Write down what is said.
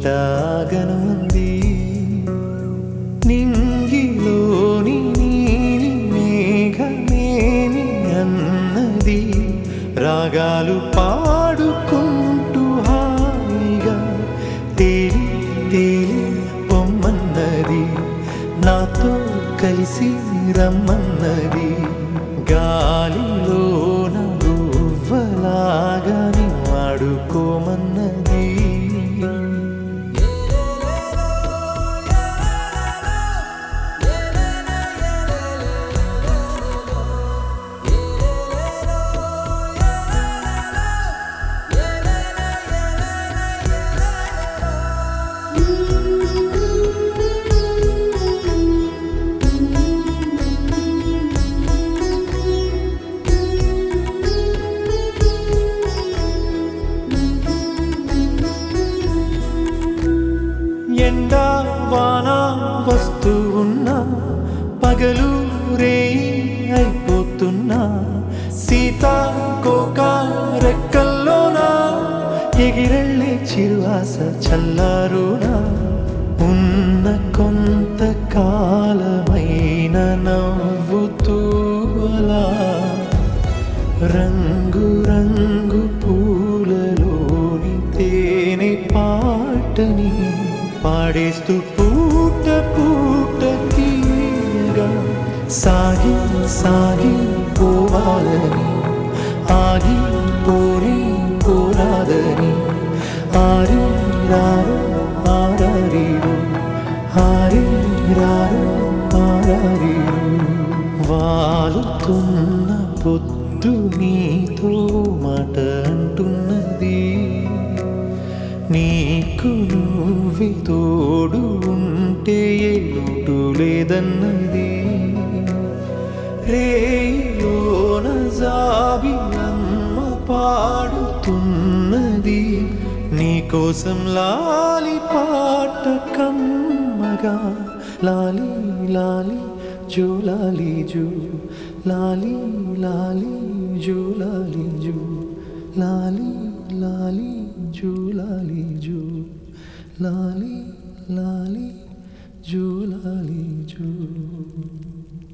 ఎట్టాగనుంది నింగిలోని నీలి మేఘమేమి అన్నది రాగాలు పాడుకుంటూ హాయిగా తేలి తేలి పొమ్మన్నది నాతో కలిసి రమ్మన్నది గాలిలోన గువ్వలాగా ఆడుకోమన్నది ఎండా వాన వస్తూ ఉన్నా పగలు రేయి అయిపోతున్నా సీతాకోక రెక్కల్లోనా ఎగిరెళ్ళే చిరువాస చల్లారునా ఉన్న కొంత కాలమైన నవ్వుతూ అలా రంగు రంగు పూలలోని తేనె పాటని పాడేస్తూ పూట పూట తీయగా సాగి సాగి పోవాలని ఆగి పోని పోరాదని ఆరి రారు ఆరారీరు ఆరి రారు ఆరారీరు వాలుతున్న పొద్దు నీతో మాట అంటున్నది నీకు నువ్వి తోడు ఉంటే ఏ లోటు లేదన్నది రేయోన జాబిలమ్మ పాడుతున్నది నీకోసం లాలి పాట కమ్మగా లాలి లాలి జో లాలి జో లాలి లాలి జో లాలి జో లాలి లాలి జో లాలి జో లాలి లాలి జో లాలి జో